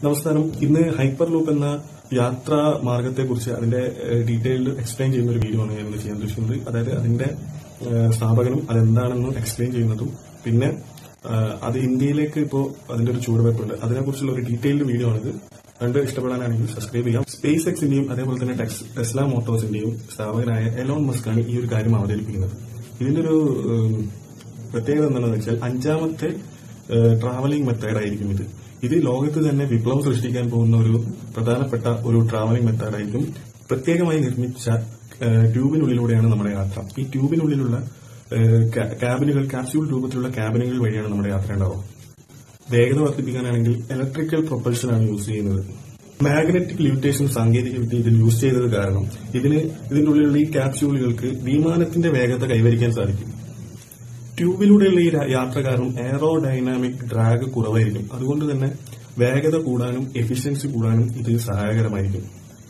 നമസ്കാരം ഇന്ന് hyper loop എന്ന യാത്രാ മാർഗത്തെക്കുറിച്ച് അതിന്റെ ഡീറ്റെയിൽഡ് എക്സ്പ്ലെയിൻ ചെയ്യുന്ന ഒരു വീഡിയോ ആണ് ഞാൻ ഇന്ന് ചെയ്യാൻ ഉദ്ദേശിക്കുന്നത് അതായത് അതിന്റെ ഏഹ്, സ്ഥാപകനും അതെന്താണെന്ന് എക്സ്പ്ലെയിൻ ചെയ്യുന്നതും പിന്നെ ഏഹ്, അത് ഇന്ത്യയിലേക്ക് ഇപ്പോൾ അതിന്റെ ഒരു ചുവടുവയ്പ്പുണ്ട് അതിനെക്കുറിച്ചുള്ള ഒരു ഡീറ്റെയിൽഡ് വീഡിയോ ആണിത് കണ്ട് ഇഷ്ടപ്പെടാനാണെങ്കിൽ സബ്സ്ക്രൈബ് ചെയ്യാം സ്പേസ് എക്സിന്റെയും അതേപോലെ തന്നെ ടെക്സ്- ടെസ്ല മോട്ടോഴ്സിന്റെയും സ്ഥാപകനായ എലോൺ മസ്കാണ് ഈ ഒരു കാര്യം അവതരിപ്പിക്കുന്നത് ഇതിന്റെ ഒരു ഏഹ്, പ്രത്യേകത എന്താണെന്ന് വെച്ചാൽ അഞ്ചാമത്തെ ട്രാവലിംഗ് മെത്തേഡ് ആയിരിക്കും ഇത് ഇത് ലോകത്ത് തന്നെ വിപ്ലവം സൃഷ്ടിക്കാൻ പോകുന്ന ഒരു പ്രധാനപ്പെട്ട ഒരു ട്രാവലിംഗ് മെത്തേഡ് ആയിരിക്കും പ്രത്യേകമായി നിർമ്മിച്ച ഏഹ്, ട്യൂബിനുള്ളിലൂടെയാണ് നമ്മുടെ യാത്ര ഈ ട്യൂബിനുള്ളിലുള്ള ഏഹ്, ക്യാ- ക്യാബിനുകൾ ക്യാപ്സ്യൂൾ രൂപത്തിലുള്ള ക്യാബിനുകൾ വഴിയാണ് നമ്മുടെ യാത്ര ഉണ്ടാവുക വേഗത വർദ്ധിപ്പിക്കാനാണെങ്കിൽ ഇലക്ട്രിക്കൽ പ്രൊപ്പൽഷൻ ആണ് യൂസ് ചെയ്യുന്നത് മാഗ്നറ്റിക് ലിമിറ്റേഷൻ സാങ്കേതിക വിദ്യ ഇതിൽ യൂസ് ചെയ്തത് കാരണം ഇതിന് ഇതിന്റെ ഉള്ളിലുള്ള ഈ ക്യാപ്സ്യൂളുകൾക്ക് വിമാനത്തിന്റെ വേഗത കൈവരിക്കാൻ സാധിക്കും ട്യൂബിലൂടെയുള്ള ഈ ര- യാത്ര കാരണം എയറോ ഡൈനാമിക് ഡ്രാഗ് കുറവായിരിക്കും അതുകൊണ്ട് തന്നെ വേഗത കൂടാനും എഫിഷ്യൻസി കൂടാനും ഇത് സഹായകരമായിരിക്കും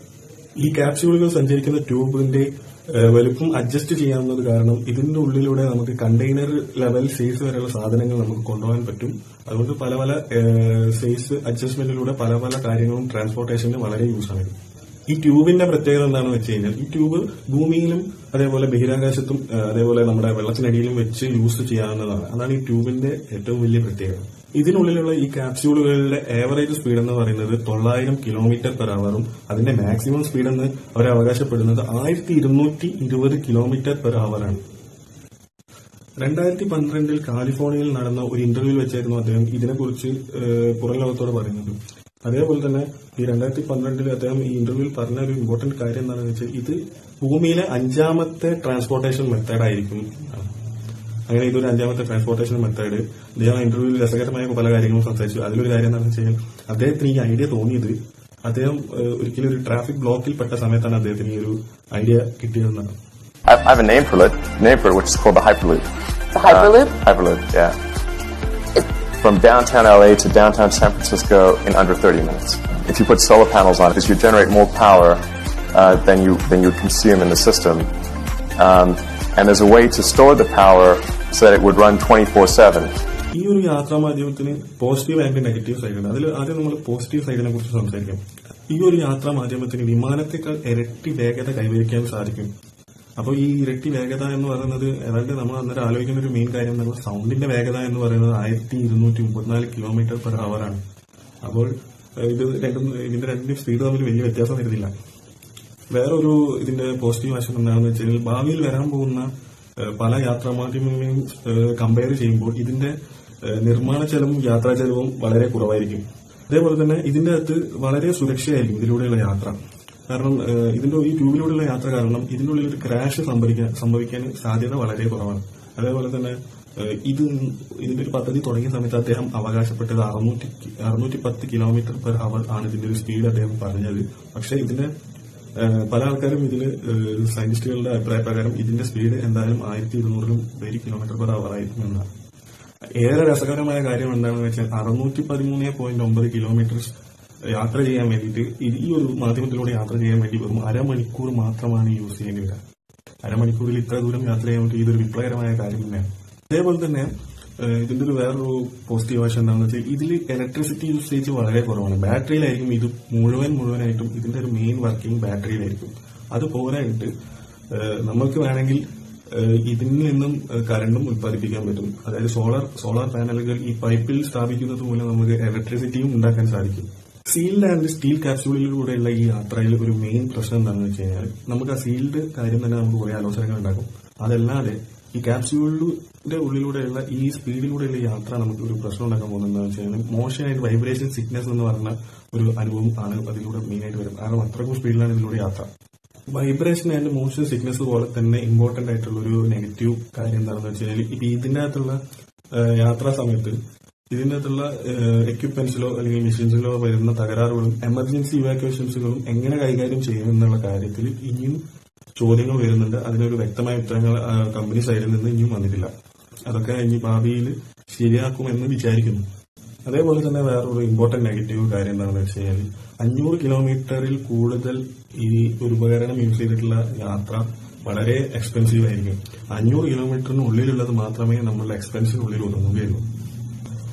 ഈ ക്യാപ്സ്യൂളുകൾ സഞ്ചരിക്കുന്ന ട്യൂബിന്റെ ഏഹ്, വലുപ്പം അഡ്ജസ്റ്റ് ചെയ്യാവുന്നത് കാരണം ഇതിന്റെ ഉള്ളിലൂടെ നമുക്ക് കണ്ടെയ്നർ ലെവൽ സൈസ് വരെയുള്ള സാധനങ്ങൾ നമുക്ക് കൊണ്ടുപോകാൻ പറ്റും അതുകൊണ്ട് പല പല സൈസ് അഡ്ജസ്റ്റ്മെന്റിലൂടെ പല പല കാര്യങ്ങളും ട്രാൻസ്പോർട്ടേഷന് വളരെ യൂസ് ആണ് ഈ ട്യൂബിന്റെ പ്രത്യേകത എന്താണെന്ന് വെച്ച് കഴിഞ്ഞാൽ ഈ ട്യൂബ് ഭൂമിയിലും അതേപോലെ ബഹിരാകാശത്തും ഏഹ്, അതേപോലെ നമ്മുടെ വെള്ളത്തിനടിയിലും വെച്ച് യൂസ് ചെയ്യാവുന്നതാണ് അതാണ് ഈ ട്യൂബിന്റെ ഏറ്റവും വലിയ പ്രത്യേകത ഇതിനുള്ളിലുള്ള ഈ ക്യാപ്സ്യൂളുകളുടെ ഏവറേജ് സ്പീഡ് എന്ന് പറയുന്നത് തൊള്ളായിരം കിലോമീറ്റർ പെർ അവറും അതിന്റെ മാക്സിമം സ്പീഡ് എന്ന് അവർ അവകാശപ്പെടുന്നത് ആയിരത്തി ഇരുന്നൂറ്റി ഇരുപത് കിലോമീറ്റർ പെർ അവറാണ് രണ്ടായിരത്തി പന്ത്രണ്ടിൽ കാലിഫോർണിയയിൽ നടന്ന ഒരു ഇന്റർവ്യൂവിൽ വെച്ചായിരുന്നു അദ്ദേഹം ഇതിനെക്കുറിച്ച് ഏഹ്, പുറം ലോകത്തോട് പറയുന്നത് അതേപോലെ തന്നെ ഈ രണ്ടായിരത്തി പന്ത്രണ്ടിൽ അദ്ദേഹം ഈ ഇന്റർവ്യൂവിൽ പറഞ്ഞ ഒരു ഇമ്പോർട്ടന്റ് കാര്യം എന്താണെന്ന് വെച്ചാൽ ഇത് ഭൂമിയിലെ അഞ്ചാമത്തെ ട്രാൻസ്പോർട്ടേഷൻ മെത്തേഡ് ആയിരിക്കും എന്നാണ്. അങ്ങനെ ഇതൊരു അഞ്ചാമത്തെ ട്രാൻസ്പോർട്ടേഷൻ മെത്തേഡ് അദ്ദേഹം ഇന്റർവ്യൂവിൽ രസകരമായ പല കാര്യങ്ങളും സംസാരിച്ചു അതിലൊരു കാര്യം എന്താണെന്ന് വെച്ച് കഴിഞ്ഞാൽ അദ്ദേഹത്തിന് ഈ ഐഡിയ തോന്നിയത് അദ്ദേഹം ഏഹ്, ഒരിക്കലും ഒരു ട്രാഫിക് ബ്ലോക്കിൽ പെട്ട സമയത്താണ് അദ്ദേഹത്തിന് ഈ ഒരു ഐഡിയ കിട്ടിയതെന്നാണ് I I have a name for it, name for it, which is called the Hyperloop. The Hyperloop? Uh, Hyperloop, yeah. From downtown LA to downtown San Francisco in under 30 minutes. If you put solar panels on it, you generate more power uh, than you than you consume in the system. Um, and there's a way to store the power so that it would run 24/7. ഈ ഒരു യാത്രാ മാധ്യമത്തിന് positive and negative side ഉണ്ട് അതിൽ ആദ്യം നമ്മൾ positive സൈഡിനെ കുറിച്ച് സംസാരിക്കാം ഈ ഒരു യാത്രാ മാധ്യമത്തിന് വിമാനത്തെക്കാൾ ഇരട്ടി വേഗത കൈവരിക്കാൻ സാധിക്കും അപ്പോൾ ഈ ഇരട്ടി വേഗത എന്ന് പറയുന്നത് ഏതാണ്ട് നമ്മൾ അന്നേരം ആലോചിക്കുന്ന ഒരു മെയിൻ കാര്യം എന്നുള്ള സൗണ്ടിന്റെ വേഗത എന്ന് പറയുന്നത് ആയിരത്തി ഇരുന്നൂറ്റി മുപ്പത്തിനാല് കിലോമീറ്റർ പെർ അവർ ആണ് അപ്പോൾ ഏഹ്, ഇത് രണ്ടും ഇതിന്റെ രണ്ടിന്റെയും സ്പീഡ് തമ്മിൽ വലിയ വ്യത്യാസം വരുന്നില്ല വേറൊരു ഇതിന്റെ പോസിറ്റീവ് വശം എന്താണെന്ന് വെച്ച് കഴിഞ്ഞാൽ ഭാവിയിൽ വരാൻ പോകുന്ന ഏഹ്, പല യാത്രാ മാധ്യമങ്ങളെയും കമ്പയർ ചെയ്യുമ്പോൾ ഇതിന്റെ ഏഹ്, നിർമ്മാണ ചെലവും യാത്രാ ചെലവും വളരെ കുറവായിരിക്കും അതേപോലെ തന്നെ ഇതിന്റെ അകത്ത് വളരെ സുരക്ഷയായിരിക്കും ഇതിലൂടെയുള്ള യാത്ര കാരണം ഏഹ്, ഇതിന്റെ ഈ ട്യൂബിലൂടെയുള്ള യാത്ര കാരണം ഇതിന്റെ ഉള്ളിൽ ഒരു ക്രാഷ് സംഭവിക്കാൻ സംഭവിക്കാൻ സാധ്യത വളരെ കുറവാണ് അതേപോലെ തന്നെ ഏഹ്, ഇത് ഇതിന്റെ ഒരു പദ്ധതി തുടങ്ങിയ സമയത്ത് അദ്ദേഹം അവകാശപ്പെട്ടത് അറുന്നൂറ്റി അറുന്നൂറ്റി പത്ത് കിലോമീറ്റർ പെർ അവർ ആണ് ഇതിന്റെ ഒരു സ്പീഡ് അദ്ദേഹം പറഞ്ഞത് പക്ഷേ ഇതിന്റെ ഏഹ് പല ആൾക്കാരും ഇതില് ഏഹ് സയന്റിസ്റ്റുകളുടെ അഭിപ്രായ പ്രകാരം ഇതിന്റെ സ്പീഡ് എന്തായാലും ആയിരത്തി ഇരുന്നൂറിലും വെരി കിലോമീറ്റർ പെർ അവർ ആയിരിക്കും എന്നാണ് ഏറെ രസകരമായ കാര്യം എന്താണെന്ന് വെച്ചാൽ അറുന്നൂറ്റി പതിമൂന്ന് പോയിന്റ് ഒമ്പത് കിലോമീറ്റർ യാത്ര ചെയ്യാൻ വേണ്ടിയിട്ട് ഇത് ഈ ഒരു മാധ്യമത്തിലൂടെ യാത്ര ചെയ്യാൻ വേണ്ടി വെറും അരമണിക്കൂർ മാത്രമാണ് യൂസ് ചെയ്യേണ്ടി വരിക അരമണിക്കൂറിൽ ഇത്ര ദൂരം യാത്ര ചെയ്യാൻ വേണ്ടി ഇതൊരു വിപ്ലവകരമായ കാര്യം തന്നെയാണ് അതേപോലെ തന്നെ ഏഹ് ഇതിന്റെ ഒരു വേറൊരു പോസിറ്റീവ് വശം എന്താണെന്ന് വെച്ചാൽ ഇതിൽ ഇലക്ട്രിസിറ്റി യൂസേജ് വളരെ കുറവാണ് ബാറ്ററിയിലായിരിക്കും ഇത് മുഴുവൻ മുഴുവനായിട്ടും ഇതിന്റെ ഒരു മെയിൻ വർക്കിംഗ് ബാറ്ററിയിലായിരിക്കും അത് പോരായിട്ട് ഏഹ് നമുക്ക് വേണമെങ്കിൽ ഏഹ് ഇതിൽ നിന്നും ഏഹ് കറണ്ടും ഉത്പാദിപ്പിക്കാൻ പറ്റും അതായത് സോളാർ സോളാർ പാനലുകൾ ഈ പൈപ്പിൽ സ്ഥാപിക്കുന്നത് മൂലം നമുക്ക് ഇലക്ട്രിസിറ്റിയും ഉണ്ടാക്കാൻ സാധിക്കും സീൽഡ് ആൻഡ് സ്റ്റീൽ കാപ്സ്യൂളിലൂടെയുള്ള ഈ യാത്രയിൽ ഒരു മെയിൻ പ്രശ്നം എന്താണെന്ന് വെച്ച് കഴിഞ്ഞാൽ നമുക്ക് ആ സീൽഡ് കാര്യം തന്നെ നമുക്ക് കുറെ ആലോചനകൾ ഉണ്ടാക്കും അതല്ലാതെ ഈ ക്യാപ്സ്യൂളിന്റെ ഉള്ളിലൂടെയുള്ള ഈ സ്പീഡിലൂടെയുള്ള ഈ യാത്ര നമുക്ക് ഒരു പ്രശ്നം ഉണ്ടാക്കാൻ പോകുന്നത് എന്താണെന്ന് വെച്ച് കഴിഞ്ഞാൽ മോശമായിട്ട് വൈബ്രേഷൻ സിക്നസ് എന്ന് പറഞ്ഞ ഒരു അനുഭവം ആണ് അതിലൂടെ മെയിൻ ആയിട്ട് വരും കാരണം അത്രക്കും സ്പീഡിലാണ് ഇതിലൂടെ യാത്ര വൈബ്രേഷൻ ആൻഡ് മോഷൻ സിക്നസ് പോലെ തന്നെ ഇമ്പോർട്ടന്റ് ആയിട്ടുള്ള ഒരു നെഗറ്റീവ് കാര്യം എന്താണെന്ന് വെച്ച് കഴിഞ്ഞാൽ ഇപ്പൊ ഇതിന്റെ അകത്തുള്ള ഏഹ്, യാത്രാ സമയത്ത് ഇതിന്റെ അകത്തുള്ള എക്യുപ്മെന്റ്സിലോ അല്ലെങ്കിൽ മെഷീൻസിലോ വരുന്ന തകരാറുകളും എമർജൻസി ഇവാക്യുവേഷൻസുകളും എങ്ങനെ കൈകാര്യം ചെയ്യും എന്നുള്ള കാര്യത്തിൽ ഇനിയും ചോദ്യങ്ങൾ വരുന്നുണ്ട് അതിനൊരു വ്യക്തമായ ഉത്തരങ്ങൾ ആ, കമ്പനി സൈഡിൽ നിന്ന് ഇനിയും വന്നിട്ടില്ല അതൊക്കെ ഇനി ഭാവിയിൽ ശരിയാക്കുമെന്ന് വിചാരിക്കുന്നു അതേപോലെ തന്നെ വേറൊരു ഇമ്പോർട്ടന്റ് നെഗറ്റീവ് കാര്യം എന്താണെന്ന് വെച്ച് കഴിഞ്ഞാൽ അഞ്ഞൂറ് കിലോമീറ്ററിൽ കൂടുതൽ ഈ ഒരു ഉപകരണം യൂസ് ചെയ്തിട്ടുള്ള യാത്ര വളരെ എക്സ്പെൻസീവ് ആയിരിക്കും അഞ്ഞൂറ് കിലോമീറ്ററിന് ഉള്ളിലുള്ളത് മാത്രമേ നമ്മളുടെ എക്സ്പെൻസിനുള്ളിൽ ഒതുങ്ങുകയുള്ളൂ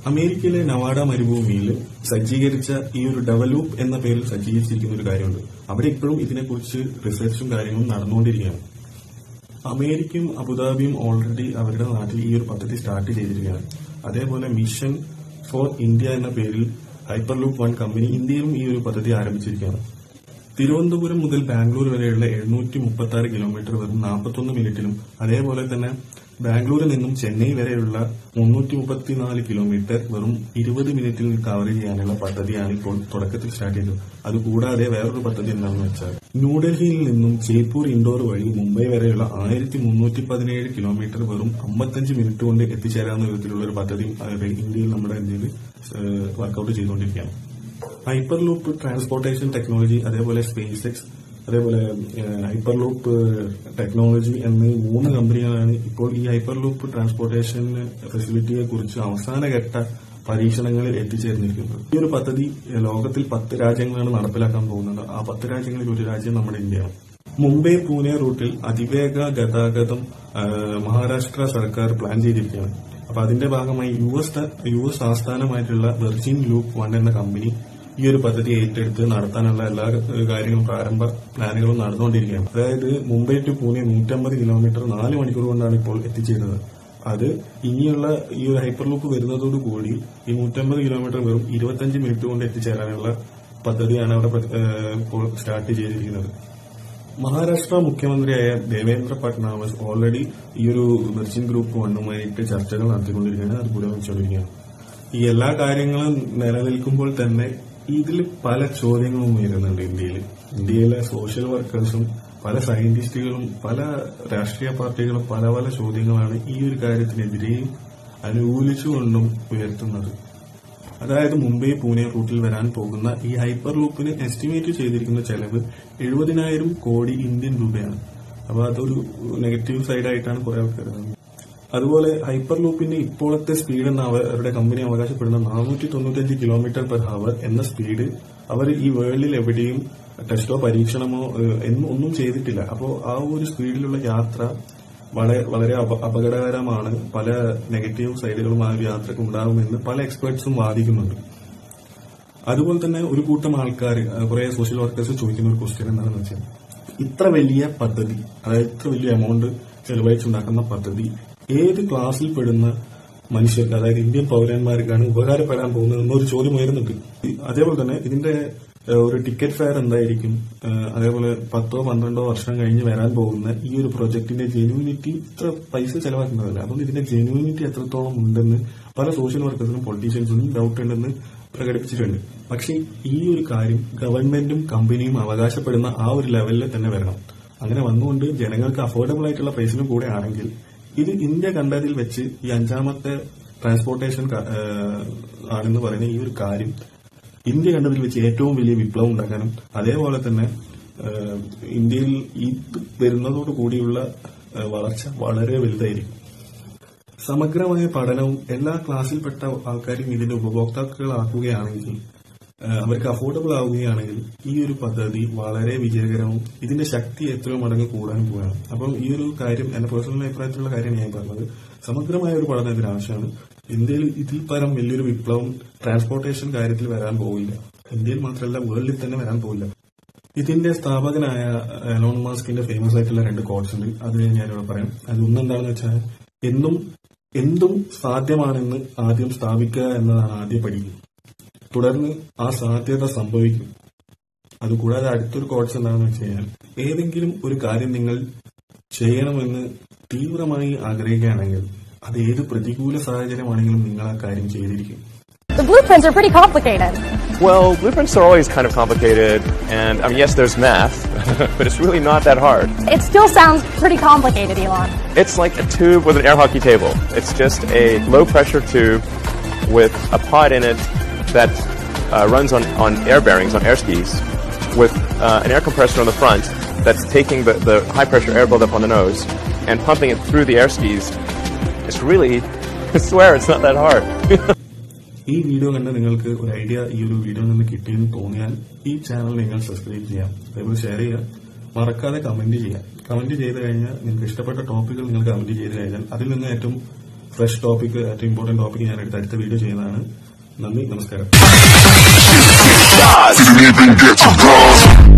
അമേരിക്കയിലെ നവാഡ മരുഭൂമിയിൽ സജ്ജീകരിച്ച ഈ ഒരു ഡെവലൂപ്പ് എന്ന പേരിൽ സജ്ജീകരിച്ചിരിക്കുന്ന ഒരു കാര്യമുണ്ട് അവിടെ ഇപ്പോഴും ഇതിനെക്കുറിച്ച് റിസർച്ചും കാര്യങ്ങളും നടന്നുകൊണ്ടിരിക്കുകയാണ് അമേരിക്കയും അബുദാബിയും ഓൾറെഡി അവരുടെ നാട്ടിൽ ഈ ഒരു പദ്ധതി സ്റ്റാർട്ട് ചെയ്തിരിക്കുകയാണ് അതേപോലെ മിഷൻ ഫോർ ഇന്ത്യ എന്ന പേരിൽ ഹൈപ്പർലൂപ്പ് വൺ കമ്പനി ഇന്ത്യയിലും ഈ ഒരു പദ്ധതി ആരംഭിച്ചിരിക്കുകയാണ് തിരുവനന്തപുരം മുതൽ ബാംഗ്ലൂർ വരെയുള്ള എഴുന്നൂറ്റി മുപ്പത്തി ആറ് കിലോമീറ്റർ വെറും നാൽപ്പത്തൊന്ന് മിനിറ്റിലും അതേപോലെ തന്നെ ബാംഗ്ലൂരിൽ നിന്നും ചെന്നൈ വരെയുള്ള മുന്നൂറ്റി മുപ്പത്തിനാല് കിലോമീറ്റർ വെറും ഇരുപത് മിനിറ്റിൽ കവർ ചെയ്യാനുള്ള പദ്ധതിയാണ് ഇപ്പോൾ തുടക്കത്തിൽ സ്റ്റാർട്ട് ചെയ്തത് അതുകൂടാതെ വേറൊരു പദ്ധതി എന്താണെന്ന് വെച്ചാൽ ന്യൂഡൽഹിയിൽ നിന്നും ജയ്പൂർ ഇൻഡോർ വഴി മുംബൈ വരെയുള്ള ആയിരത്തി മുന്നൂറ്റി പതിനേഴ് കിലോമീറ്റർ വെറും അമ്പത്തഞ്ച് മിനിറ്റ് കൊണ്ട് എത്തിച്ചേരാവുന്ന വിധത്തിലുള്ള ഒരു പദ്ധതിയും അവരുടെ ഇന്ത്യയിൽ നമ്മുടെ ഇന്ത്യയിൽ വർക്കൌട്ട് ചെയ്തുകൊണ്ടിരിക്കുകയാണ് ഹൈപ്പർ ലൂപ്പ് ട്രാൻസ്പോർട്ടേഷൻ ടെക്നോളജി അതേപോലെ സ്പേസ് എക്സ് അതേപോലെ ഹൈപ്പർ ലൂപ്പ് ടെക്നോളജി എന്നീ മൂന്ന് കമ്പനികളാണ് ഇപ്പോൾ ഈ ഹൈപ്പർ ലൂപ്പ് ട്രാൻസ്പോർട്ടേഷൻ ഫെസിലിറ്റിയെ കുറിച്ച് അവസാനഘട്ട പരീക്ഷണങ്ങളിൽ എത്തിച്ചേർന്നിരിക്കുന്നത് ഈ ഒരു പദ്ധതി ഏഹ്, ലോകത്തിൽ പത്ത് രാജ്യങ്ങളാണ് നടപ്പിലാക്കാൻ പോകുന്നത് ആ പത്ത് രാജ്യങ്ങളിൽ ഒരു രാജ്യം നമ്മുടെ ഇന്ത്യയാണ് മുംബൈ പൂനെ റൂട്ടിൽ അതിവേഗ ഗതാഗതം ഏഹ്, മഹാരാഷ്ട്ര സർക്കാർ പ്ലാൻ ചെയ്തിരിക്കുകയാണ് അപ്പൊ അതിന്റെ ഭാഗമായി യു എസ് യു എസ് ആസ്ഥാനമായിട്ടുള്ള വെർജിൻ ലൂപ്പ് വൺ എന്ന കമ്പനി ഈ ഒരു പദ്ധതി ഏറ്റെടുത്ത് നടത്താനുള്ള എല്ലാ ഏഹ്, കാര്യങ്ങളും പ്രാരംഭ പ്ലാനുകളും നടന്നുകൊണ്ടിരിക്കുകയാണ് അതായത് മുംബൈ ടു പൂനെ നൂറ്റമ്പത് കിലോമീറ്റർ നാല് മണിക്കൂർ കൊണ്ടാണ് ഇപ്പോൾ എത്തിച്ചേരുന്നത് അത് ഇനിയുള്ള ഈ ഒരു ഹൈപ്പർ ലൂപ്പ് വരുന്നതോടുകൂടി ഈ നൂറ്റമ്പത് കിലോമീറ്റർ വെറും ഇരുപത്തഞ്ച് മിനിറ്റ് കൊണ്ട് എത്തിച്ചേരാനുള്ള പദ്ധതിയാണ് അവിടെ പ്ര- ഏഹ്, ഇപ്പോൾ സ്റ്റാർട്ട് ചെയ്തിരിക്കുന്നത് മഹാരാഷ്ട്ര മുഖ്യമന്ത്രിയായ ദേവേന്ദ്ര ഫട്നാവിസ് ഓൾറെഡി ഈ ഒരു വെർജിൻ ഗ്രൂപ്പ് വണ്ണുമായിട്ട് ചർച്ചകൾ നടത്തിക്കൊണ്ടിരിക്കുകയാണ് അത് പുരോഗമിച്ചുകൊണ്ടിരിക്കുകയാണ് ഈ എല്ലാ കാര്യങ്ങളും നിലനിൽക്കുമ്പോൾ തന്നെ ഇതിൽ പല ചോദ്യങ്ങളും ഉയരുന്നുണ്ട് ഇന്ത്യയിൽ ഇന്ത്യയിലെ സോഷ്യൽ വർക്കേഴ്സും പല സയന്റിസ്റ്റുകളും പല രാഷ്ട്രീയ പാർട്ടികളും പല പല ചോദ്യങ്ങളാണ് ഈ ഒരു കാര്യത്തിനെതിരെയും അനുകൂലിച്ചുകൊണ്ടും ഉയർത്തുന്നത് അതായത് മുംബൈ പൂനെ റൂട്ടിൽ വരാൻ പോകുന്ന ഈ ഹൈപ്പർ ലൂപ്പിന് എസ്റ്റിമേറ്റ് ചെയ്തിരിക്കുന്ന ചെലവ് എഴുപതിനായിരം കോടി ഇന്ത്യൻ രൂപയാണ് അപ്പൊ അതൊരു നെഗറ്റീവ് സൈഡായിട്ടാണ് കുറെ ആൾക്കാർ കരുതുന്നത് അതുപോലെ ഹൈപ്പർ ലൂപ്പിന്റെ ഇപ്പോഴത്തെ സ്പീഡ് എന്ന അവരുടെ കമ്പനി അവകാശപ്പെടുന്ന നാനൂറ്റി തൊണ്ണൂറ്റഞ്ച് കിലോമീറ്റർ പെർ ഹവർ എന്ന സ്പീഡ് അവർ ഈ വേൾഡിൽ എവിടെയും ടെസ്റ്റോ പരീക്ഷണമോ ഏഹ്, എന്നും ഒന്നും ചെയ്തിട്ടില്ല അപ്പോൾ ആ ഒരു സ്പീഡിലുള്ള യാത്ര വളരെ വളരെ അപ- അപകടകരമാണ് പല നെഗറ്റീവ് സൈഡുകളും ആ ഒരു യാത്രക്ക് ഉണ്ടാകുമെന്ന് പല എക്സ്പേർട്സും വാദിക്കുന്നുണ്ട് അതുപോലെ തന്നെ ഒരു കൂട്ടം ആൾക്കാർ കുറെ സോഷ്യൽ വർക്കേഴ്സ് ചോദിക്കുന്ന ഒരു ക്വസ്റ്റ്യൻ എന്താണെന്ന് വെച്ചാൽ ഇത്ര വലിയ പദ്ധതി അതായത് ഇത്ര വലിയ എമൗണ്ട് ചെലവഴിച്ചുണ്ടാക്കുന്ന പദ്ധതി ഏത് ക്ലാസ്സിൽ പെടുന്ന മനുഷ്യർക്ക് അതായത് ഇന്ത്യൻ പൗരന്മാർക്കാണ് ഉപകാരപ്പെടാൻ പോകുന്നത് എന്നൊരു ചോദ്യം ഉയരുന്നുണ്ട് അതേപോലെ തന്നെ ഇതിന്റെ ഏഹ്, ഒരു ടിക്കറ്റ് ഫെയർ എന്തായിരിക്കും ഏഹ്, അതേപോലെ പത്തോ പന്ത്രണ്ടോ വർഷം കഴിഞ്ഞ് വരാൻ പോകുന്ന ഈ ഒരു പ്രൊജക്ടിന്റെ ജെന്യൂനിറ്റി ഇത്ര പൈസ ചെലവാക്കുന്നതല്ല അതുകൊണ്ട് ഇതിന്റെ ജെന്യൂനിറ്റി എത്രത്തോളം ഉണ്ടെന്ന് പല സോഷ്യൽ വർക്കേഴ്സിനും പൊളിറ്റീഷ്യൻസിനും ഡൗട്ട് ഉണ്ടെന്ന് പ്രകടിപ്പിച്ചിട്ടുണ്ട് പക്ഷേ ഈ ഒരു കാര്യം ഗവൺമെന്റും കമ്പനിയും അവകാശപ്പെടുന്ന ആ ഒരു ലെവലിൽ തന്നെ വരണം അങ്ങനെ വന്നുകൊണ്ട് ജനങ്ങൾക്ക് അഫോർഡബിൾ ആയിട്ടുള്ള പ്രൈസിനും കൂടെ ആണെങ്കിൽ ഇത് ഇന്ത്യ കണ്ടതിൽ വെച്ച് ഈ അഞ്ചാമത്തെ ട്രാൻസ്പോർട്ടേഷൻ ക- ഏഹ് ആണെന്ന് പറയുന്ന ഈ ഒരു കാര്യം ഇന്ത്യ കണ്ടതിൽ വെച്ച് ഏറ്റവും വലിയ വിപ്ലവം ഉണ്ടാക്കാനും അതേപോലെ തന്നെ ഏഹ് ഇന്ത്യയിൽ ഇത് വരുന്നതോടു കൂടിയുള്ള ഏഹ് വളർച്ച വളരെ വലുതായിരിക്കും സമഗ്രമായ പഠനവും എല്ലാ ക്ലാസ്സിൽപ്പെട്ട ആൾക്കാരും ഇതിന്റെ ഉപഭോക്താക്കളാക്കുകയാണെങ്കിൽ ഏഹ് അവർക്ക് അഫോർഡബിൾ ആവുകയാണെങ്കിൽ ഈ ഒരു പദ്ധതി വളരെ വിജയകരവും ഇതിന്റെ ശക്തി എത്രയോ മടങ്ങ് കൂടാനും പോവുകയാണ് അപ്പം ഈ ഒരു കാര്യം എന്റെ പേഴ്സണൽ അഭിപ്രായത്തിലുള്ള കാര്യമാണ് ഞാൻ പറഞ്ഞത് സമഗ്രമായ ഒരു പഠനം ഇതിന് ആവശ്യമാണ് ഇന്ത്യയിൽ ഇതിൽ പരം വലിയൊരു വിപ്ലവം ട്രാൻസ്പോർട്ടേഷൻ കാര്യത്തിൽ വരാൻ പോവില്ല ഇന്ത്യയിൽ മാത്രമല്ല വേൾഡിൽ തന്നെ വരാൻ പോവില്ല ഇതിന്റെ സ്ഥാപകനായ എലോൺ മാസ്കിന്റെ ഫേമസ് ആയിട്ടുള്ള രണ്ട് കോട്സ് ഉണ്ട് അത് ഞാനിവിടെ പറയാം അത് ഒന്നെന്താണെന്ന് വെച്ചാൽ എന്നും എന്തും സാധ്യമാണെന്ന് ആദ്യം സ്ഥാപിക്കുക എന്നതാണ് ആദ്യ പടി തുടർന്ന് ആ സാധ്യത സംഭവിക്കും അതുകൂടാതെ അടുത്തൊരു കോട്സ് എന്താണെന്ന് വെച്ച് കഴിഞ്ഞാൽ ഏതെങ്കിലും ഒരു കാര്യം നിങ്ങൾ ചെയ്യണമെന്ന് തീവ്രമായി ആഗ്രഹിക്കുകയാണെങ്കിൽ അത് ഏത് പ്രതികൂല സാഹചര്യമാണെങ്കിലും നിങ്ങൾ ആ കാര്യം ചെയ്തിരിക്കും The blueprints are pretty complicated. Well, blueprints are always kind of complicated, and I mean, yes, there's math, but it's really not that hard. It still sounds pretty complicated, Elon. It's like a tube with an air hockey table. It's just a low pressure tube with a pod in it that uh, runs on, on air bearings, on air skis, with uh, an air compressor on the front that's taking the, the high pressure air buildup on the nose and pumping it through the air skis. It's really, I swear, it's not that hard. ഈ video കണ്ട് നിങ്ങൾക്ക് ഒരു idea ഈ ഒരു video നിന്ന് കിട്ടിയെന്ന് തോന്നിയാൽ ഈ ചാനൽ നിങ്ങൾ സബ്സ്ക്രൈബ് ചെയ്യാം അതേപോലെ ഷെയർ ചെയ്യുക മറക്കാതെ കമന്റ് ചെയ്യാം കമന്റ് ചെയ്ത് കഴിഞ്ഞാൽ നിങ്ങൾക്ക് ഇഷ്ടപ്പെട്ട ടോപ്പിക്കുകൾ നിങ്ങൾ കമന്റ് ചെയ്ത് കഴിഞ്ഞാൽ അതിൽ നിന്ന് ഏറ്റവും ഫ്രഷ് ടോപ്പിക് ഏറ്റവും ഇമ്പോർട്ടന്റ് ടോപ്പിക് ഞാൻ എടുത്ത് അടുത്ത വീഡിയോ ചെയ്യുന്നതാണ് നന്ദി നമസ്കാരം Didn't even get to cross.